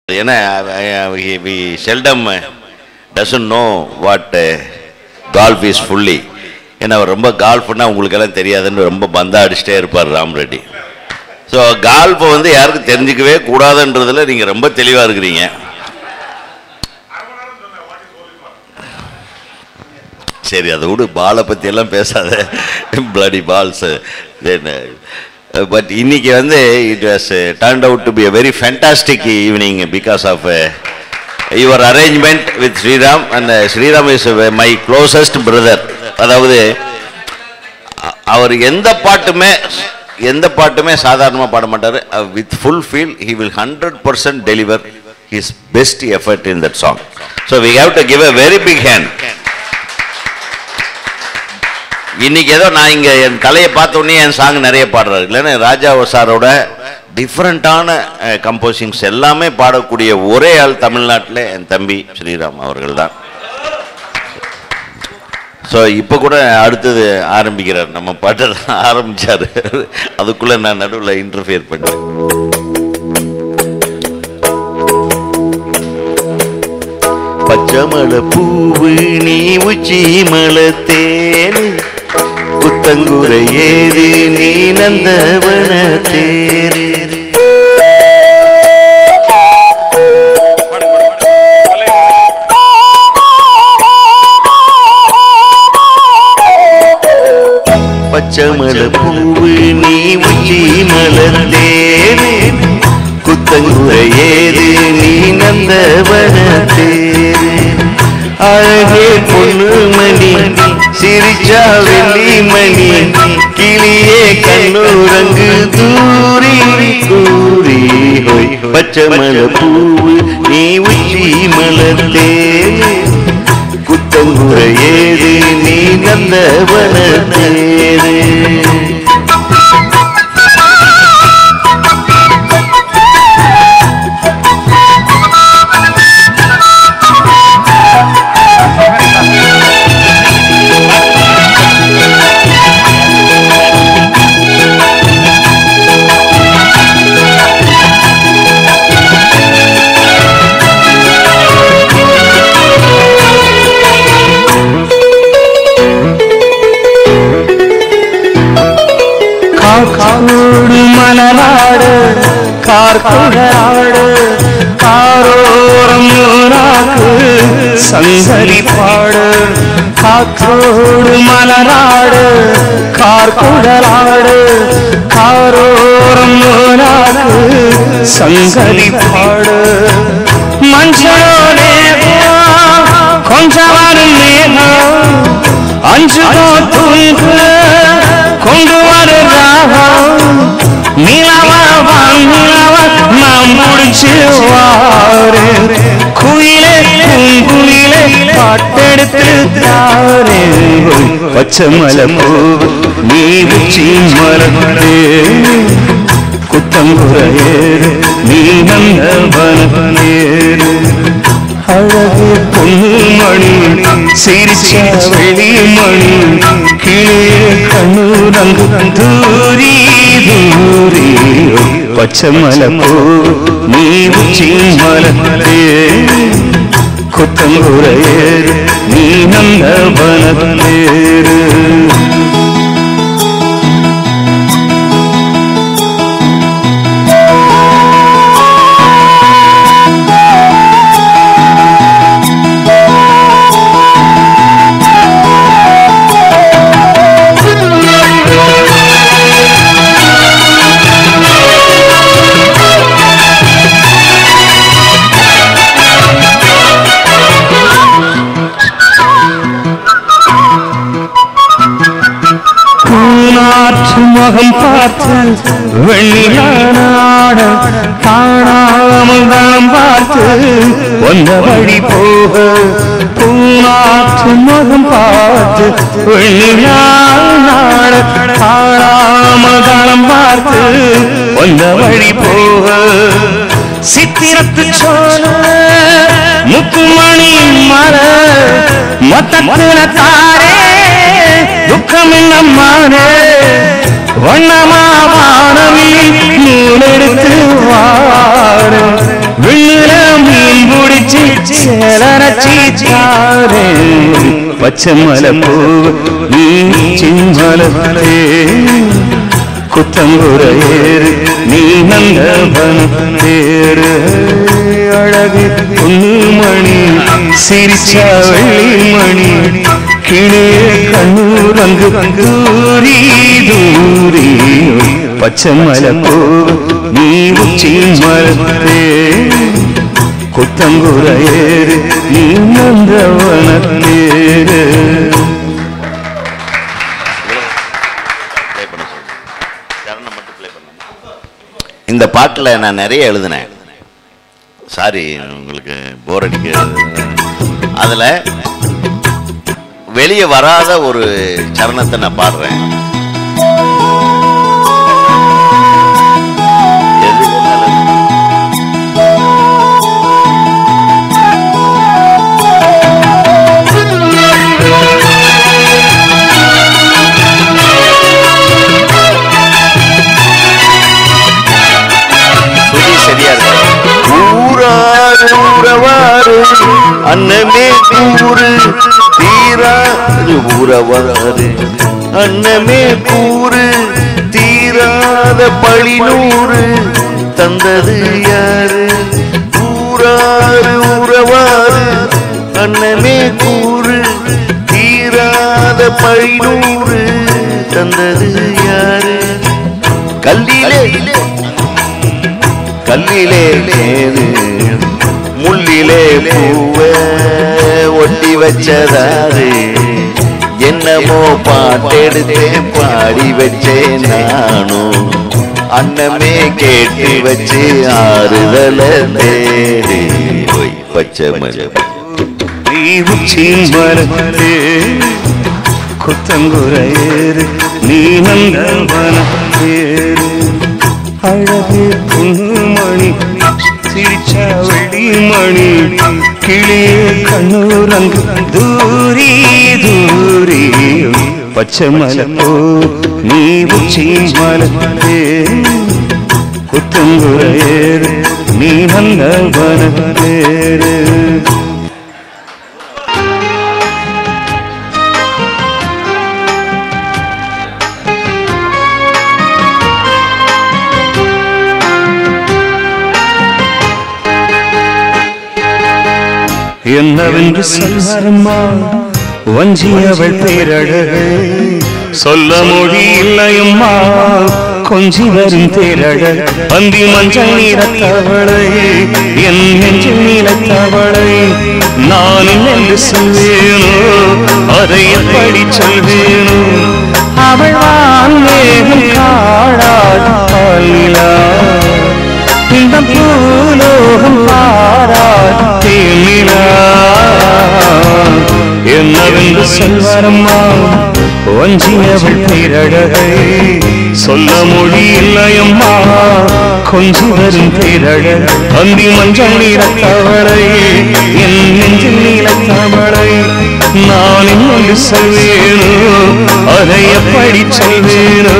ஏன்னா we seldom dozen know what golf is fully ஏன்னா அவர் ரொம்ப கால்ஃப்னா உங்களுக்கெல்லாம் தெரியாதுன்னு ரொம்ப பந்தா அடிச்சிட்டே இருப்பார் ராம் ரெட்டி ஸோ கால்ஃபை வந்து யாருக்கும் தெரிஞ்சுக்கவே கூடாதுன்றதுல நீங்கள் ரொம்ப தெளிவாக இருக்கிறீங்க சரி அதை விடு பாலை பற்றி எல்லாம் பேசாத பிளடி பால்ஸ் பட் இன்னைக்கு வந்து it was turned out to be a very fantastic evening because of your arrangement with Sriram and Sriram is my closest brother அதாவது அ- அவர் எந்த பாட்டுமே எந்த பாட்டுமே சாதாரணமாக பாட மாட்டார் with full feel he will hundred percent deliver his best effort in that song so we have to give a very big hand இன்னைக்கு ஏதோ நான் இங்க என் தலையை பார்த்த உடனே என் சாங் நிறைய பாடுறாரு இல்லைன்னா ராஜா சாரோட டிஃப்ரெண்ட்டான கம்போசிங்ஸ் எல்லாமே பாடக்கூடிய ஒரே ஆள் தமிழ்நாட்டில் என் தம்பி ஸ்ரீராம் அவர்கள் தான் ஸோ இப்போ கூட அடுத்தது ஆரம்பிக்கிறார் நம்ம பாட்டு தான் ஆரம்பிச்சாரு அதுக்குள்ள நான் நடுவில் இன்டர்ஃபியர் பண்ணுவேன் பச்சைமலை பூவு நீ உச்சி மலத்தேனு புத்தங்குறை ஏது நீ நந்தவன தேரு பச்சைமலை பூவு நீ உச்சி மலத்தேனு குத்தங்குறை ஏது நீ நந்தவன தேரு அழகே பொண்ணு மணி சிரிச்சா வெள்ளி மணி கிளியே கண்ணுரங்கு தூரி தூரி ஹோய் பச்சை மலை பூவு நீ உச்சி மலர்த்தே குத்தங்குறை ஏது நீ நந்தவன தேரு காக்கோடு மலராடு கார்குழலாடு காரோரம் நாக்கு சங்கரி பாடு காக்கோடு மலராடு கார்குழலாடு காரோரம் நாக்கு சங்கரி பாடு மஞ்சளோடே கொஞ்சம் வரும் மேகம் அஞ்சு தூங்கு கொண்டு வரு ராகம் நிலவா நிலவா நாம் முடிச்சு வாரு குயிலே குயிலே பாட்டெடுத்து தாரு பச்சை மலை பூ நீ உச்சி மலர்ந்தே குத்தங்குறையேறு நீ நந்தவனேறு அழகு பொன்மணி சிரிச்ச வெளிமணி கிளியே கண்ணுரங்கு தூரி தூரி பச்சை மலை பூ நீ உச்சி மலத்தே குத்தங்குறையேறு நீ நந்தவனேறு பூநாற்று முகம் பார்த்து வெள்ளியானாட காணாமல் தான் பார்த்து வந்த வழி போக பூநாற்று முகம் பார்த்து வெள்ளியானாட காணாமல் தான் பார்த்து வந்த வழி போக சித்திரத்து சோழ முத்துமணி மலர் மொத்தத்துல தாரே துக்கம் என்னம்மானே வண்ணமா வானவில் நூலெடுத்து வாரு விண்ணில சேலரச்சிச்சாரே பச்சை மலை பூவு நீ சிம்மலே குத்தங்குறையேறு நீ நந்தவன தேரு அழகு பொன்னுமணி சிரிச்சா வெள்ளிமணி கிளிய கண்ணூரங்கு தூரி தூரி பச்சை மலை பூவு நீ உச்சி மரத்தே குத்தங்குறையேறு நீ நந்தவன தேரு ப்ளே பண்ண சொல்லுங்க சரணம் மட்டும் ப்ளே பண்ண இந்த பாட்டில் நான் நிறைய எழுதினேன் சாரி உங்களுக்கு போர் அடிக்க அதில் வெளியே வராத ஒரு சரணத்தை நான் பாடுறேன் எது வேணாலும் சுதி சரியா இருக்கு ஊராறு ஊரவாறு அன்னமே கூறு தீராது ஊரவாறு அன்னமே கூறு தீராத பழி நூறு தந்தது யாரு ஊராறு ஊரவாறு அன்னமே கூறு தீராத பழி நூறு தந்தது யாரு கல்லிலே கல்லிலே தேது முள்ளிலே பூவ ஒட்டி வச்சதாரு என்னமோ பாட்டெடுத்து பாடி வச்சேன் நானும் அன்னமே கேட்டு வச்சு ஆறுதல தேடி போய் பச்சை மலை நீ உச்சி மரத்தே குத்தங்குறையேறு நீ நந்தவன தேரு அழகு பொன்னுமணி சிரிச்சா வெள்ளிமணி கிளிய கண்ணூரங்கு தூரி தூரி பச்சை மலை போ நீ உச்சி மலத்தே குத்தங்குறையேறு நீ நந்தவன தேரு என்னவென்று சொல்வாரம்மா வஞ்சியவள் பேரழகு சொல்ல மொழி இல்லையம்மா கொஞ்சி வரும் தேரழகு பந்தி மஞ்சள் நீரத்தவளை என் நெஞ்சில் நீலத்தவளை நான் என்று சொல்வேனோ அதை எப்படி சொல்வேனோ அவள் வான் மேகம் காடால் பாலிலா இந்த பூலோகம் பாரால் தேனிலா என்னவென்று சொல்வாரம்மா வஞ்சியவள் பேரழகை சொல்ல மொழி இல்லையம்மா கொஞ்சி வரும் பேரழக அந்தி மஞ்சள் நீலத்தவளை என் நெஞ்சில் நீலத்தவளை நான் இன்னொன்று சொல்வேனோ அதை எப்படி சொல்வேனோ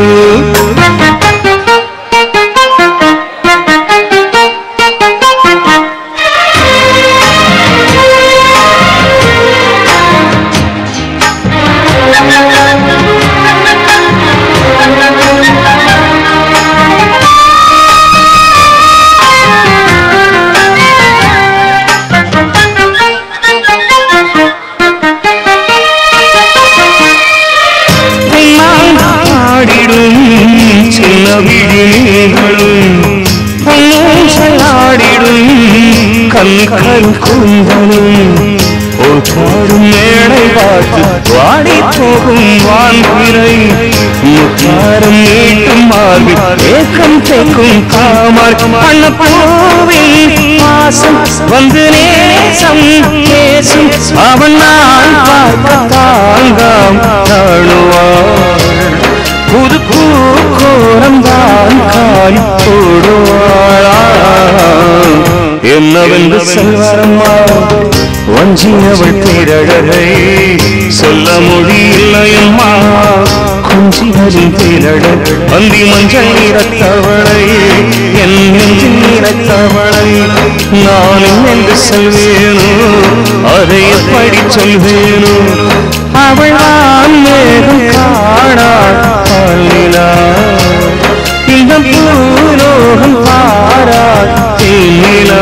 ஆடிடும் சின்ன விழிகளும் ஆடிடும் கண்கள் கூந்தலும் ஒரு பாடும் மேடை பார்த்து வாடி போகும் வான்பிறை முத்தாரம் நீட்டும் மார்பில் ஏக்கம் தேக்கும் காமர் அண்ணப்பூவின் வாசம் வந்து நேசம் பேசும் அவன் நான் பார்க்க தாங்காம் தாழுவார் புது பூக்கோரம் தான் காலி போடுவாளா என்னவென்று செல்வாரம்மா வஞ்சியவள் பேரழகை சொல்ல முடியலையம்மா கொஞ்சிகளின் பேரழல் அந்தி மஞ்சள் நிறத்தவளை என் நெஞ்சில் நிறத்தவளை நான் என்று சொல்வேனோ அதை எப்படி சொல்வேனோ அவள் நான் மேகம் காணாள் பாலினா இந்த பூலோகம் பாராள் தேனிலா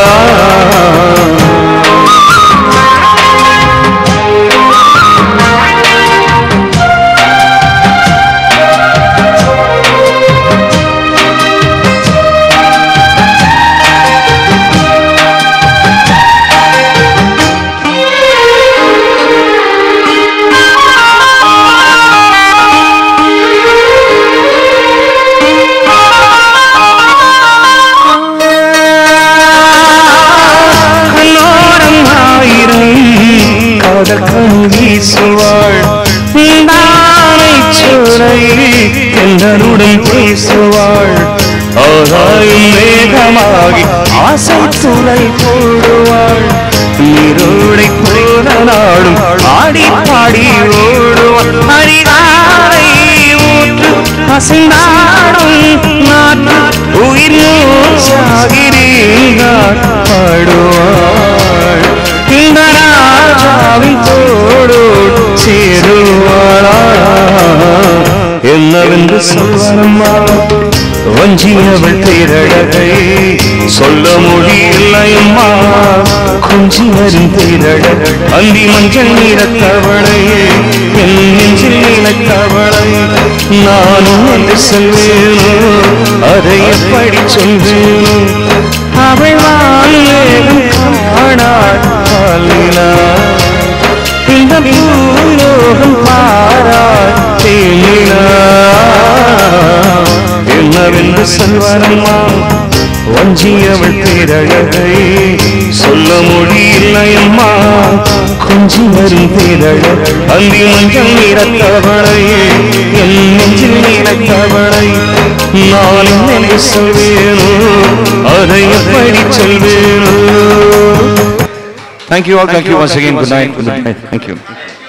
கண்ணோரம் ஆயிரம் காதல் கண் வீசுவாள் தானை சோலை என்னருடன் பேசுவாள் ஆகாயும் மேகமாகி ஆசை துளை போடுவாள் நீரோடை போல நாடும் ஆடி பாடி ஓடுவாள் அடிகாலை ஊற்று அசைந்தாடும் நாட்டு உயிர் மூச்சாகிறீர்கள் பாடுவாள் இந்த ராஜாவின் தோடு சேருவாளா என்னவென்று சொல்வாரம்மா வஞ்சியவள் பேரழகை சொல்ல முடியலையம்மா கொஞ்சியரின் பேரழக அந்தி மஞ்சள் நிறத்தவளை என் நெஞ்சில் நிலத்தவளை நானும் என்று சொல்வேனோ அதை எப்படி சொல்வேனோ அவள் வாழேகம் காணாள் பாலினா இந்த பூலோகம் பாராள் தேனிலா என்னவென்று சொல்வாரம்மா வஞ்சியவள் பேரழகை சொல்ல முடியலையம்மா கொஞ்சி வரும் பேரழக அந்தி மஞ்சள் நிறத்தவளை என் நெஞ்சில் நிறத்தவளை நான் என்று சொல்வேனோ அதை எப்படி சொல்வேனோ Thank you all. Thank you once again. Good night. Good night. Thank you.